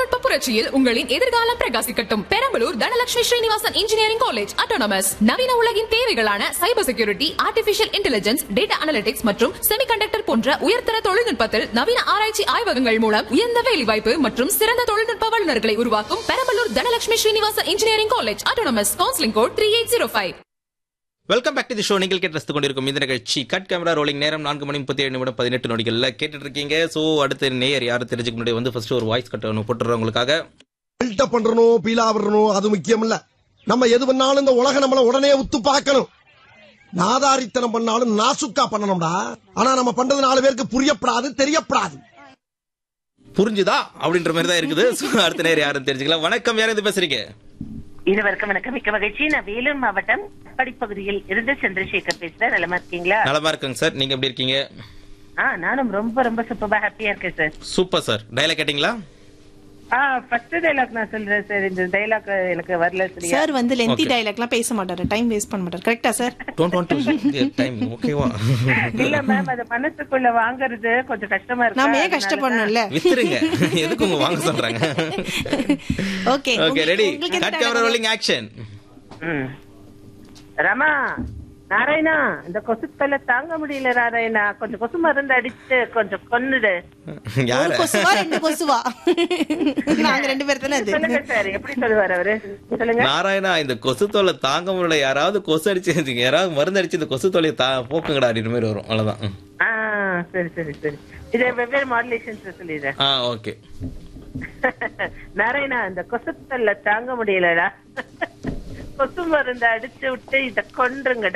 தொழில்நுட்ப புரட்சியில் உங்களின் எதிர்காலம் பிரகாசிக்கட்டும் Perambalur Dhanalakshmi Srinivasan engineering college autonomous நவீன உலகின் தேவைகளான cyber security artificial intelligence data analytics மற்றும் செமிகண்டக்டர் போன்ற உயர்தர தொழில்நுட்பத்தில் நவீன ஆராய்ச்சி ஆய்வகங்கள் மூலம் உயர்ந்த வேலைவாய்ப்பு மற்றும் சிறந்த தொழில்நுட்ப வல்லுநர்களை உருவாக்கும் Perambalur Dhanalakshmi Srinivasan engineering college autonomous counselling code three eight zero five welcome back to the show நீங்கள் கேட்டு ரசித்துக் கொண்டிருக்கும் இந்த நிகழ்ச்சி கட் கேமரா ரோலிங் நேரம் நான்கு மணி முப்பத்தி ஏழு நிமிடம் பதினெட்டு நொடிகள்ல கேட்டுட்டு இருக்கீங்க சோ அடுத்த நேயர் யாரும் தெரிஞ்சுக்க முன்னாடி வந்து ஃபர்ஸ்ட் ஒரு வாய்ஸ் கட் ஒன்று போட்டுறோம் உங்களுக்காக பில்டப் பண்றணும் பீலா விடணும் அது முக்கியம் இல்ல நம்ம எது பண்ணாலும் இந்த உலகம் நம்மள உடனே உத்து பார்க்கணும் நாதாரித்தனம் பண்ணாலும் நாசுக்கா பண்ணணும்டா ஆனா நம்ம பண்றது நாலு பேருக்கு புரியப்படாது தெரியப்படாது புரிஞ்சுதா அப்படின்ற மாதிரி தான் இருக்குது So, அடுத்த நேயர் யாரும் தெரிஞ்சுக்கலாம் வணக்கம் யாரும் இது பேசுறீங்க இருவருக்கும் வணக்கம் மிக்க மகிழ்ச்சி நான் வேலூர் மாவட்டம் படிப்பகுதியில் இருந்து சந்திரசேகர் பேசுறேன் நலமா இருக்கீங்களா நலமா இருக்கேங்க சார் நீங்க எப்படி இருக்கீங்க ஆ நானும் ரொம்ப ரொம்ப சூப்பரா ஹாப்பியா இருக்கேன் சார் சூப்பர் சார் டயலாக் கேட்டிங்களா ஆ ஃபர்ஸ்ட் டைலாக் நான் சொல்றேன் சார் இந்த டைலாக் எனக்கு வரல சரியா சார் வந்து லென்த்தி Okay. டைலாக்லாம் பேச மாட்டாரு டைம் வேஸ்ட் பண்ண மாட்டாரு கரெக்டா சார் டோன்ட் வாண்ட் டைம் ஓகேவா இல்ல மேம் அது மனசுக்குள்ள வாங்குறது கொஞ்சம் கஷ்டமா இருக்கு நாம ஏன் அதனாலதான். கஷ்டப்படணும்ல வித்துருங்க எதுக்கு உங்க வாங்க சொல்றாங்க ஓகே ஓகே ரெடி உங்களுக்கு எந்த cut camera dialogue? Rolling action ம். ரமா நாராயணா இந்த கொசு தொல்லை தாங்க முடியல நாராயணா கொஞ்சம் கொசு மருந்து அடிச்சு கொஞ்சம் கொன்னுடு ஒரு யார கொசுவா ரெண்டு கொசுவா நாங்க ரெண்டு பேர் தானே அது சொல்லுங்க சார் எப்படி சொல்லுவார் அவரு சொல்லுங்க நாராயணா இந்த கொசு தொல்லை தாங்க முடியல யாராவது கொசு அடிச்சு யாராவது மருந்து அடிச்சு இந்த கொசு தொல்லையை தா போக்குங்கடா அப்படின்ற மாதிரி வரும் அவ்வளவுதான் ம். ஆ சரி சரி சரி இதை வெவ்வேறு மாடுலேஷன்ஸ் சொல்லிடுறேன் ஆ ஓகே நாராயணா இந்த கொசு தொல்லை தாங்க முடியலடா கொசு மருந்து அடிச்சு விட்டு இத கொன்றுங்கடா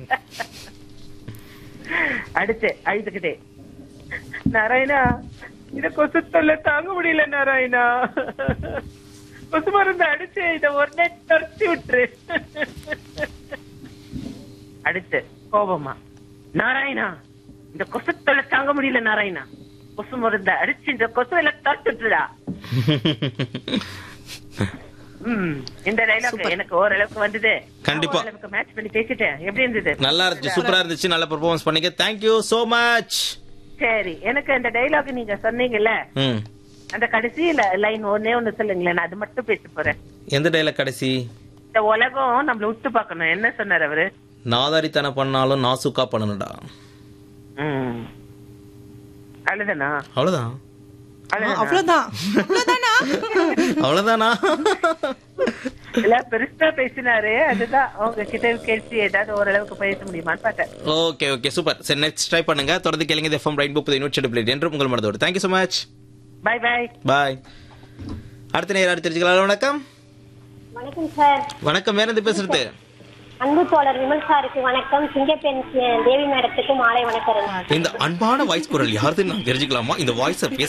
அடுத்து அழுதுகிட்டே நாராயணா இத கொசு தொல்லை தாங்க முடியல நாராயணா கொசு மருந்து அடிச்சு இத உடனே துரத்தி விட்டுரு அடுத்து கோபமா நாராயணா இந்த கொசு தொல்லை தாங்க முடியல நாராயணா கொசு மருந்த அடிச்சு இந்த கொசு எல்லாம் துரத்துட்டுடா ம் இந்த டைலாக் எனக்கு ஓரளவுக்கு வந்தது கண்டிப்பா. ஓரளவுக்கு மேட்ச் பண்ணி பேசிட்டேன் எப்படி இருந்தது நல்லா இருந்துச்சு சூப்பரா இருந்துச்சு நல்ல பெர்ஃபார்மன்ஸ் பண்ணீங்க தேங்க்யூ சோ மச் சரி எனக்கு அந்த டைலாக் நீங்க சொன்னீங்கல்ல ம் அந்த கடைசி லைன் ஒன்னே ஒண்ணு சொல்லுங்களேன் நான் அது மட்டும் பேச போறேன் எந்த டைலாக் கடைசி இந்த உலகம் நம்மள விட்டு பார்க்கணும் என்ன சொன்னார் அவரு நாதாரித்தனம் பண்ணாலும் நாசுக்கா பண்ணணும்டா ம் அழுதனா அவ்வளவுதான் அழுதனா? அவ்வளவுதான் அவ்வளவுதானா அவ்வளவுதானா இல்ல பெருசா பேசினாரு அதுதான் அவங்க கிட்ட கேள்வி ஏதாவது ஓரளவுக்கு பேச முடியுமான்னு பார்த்தேன் ஓகே ஓகே சூப்பர் சரி நெக்ஸ்ட் ட்ரை பண்ணுங்க தொடர்ந்து கேளுங்க எஃப்எம் ரெயின்போ புது நூற்றி பிளேட் என்று உங்கள் மனதோடு thank you so much bye bye bye அடுத்த நேரம் அடுத்து தெரிஞ்சுக்கலாம் வணக்கம் வணக்கம் சார் வணக்கம் வேற எது பேசுறது அன்பு தோழர் விமல் சாருக்கு வணக்கம் சிங்கப்பெண் தேவி மேடத்துக்கு மாலை வணக்கம் இந்த அன்பான வாய்ஸ் குரல் யாருதுன்னு நான் தெரிஞ்சுக்கலாமா இந்த வாய்ஸை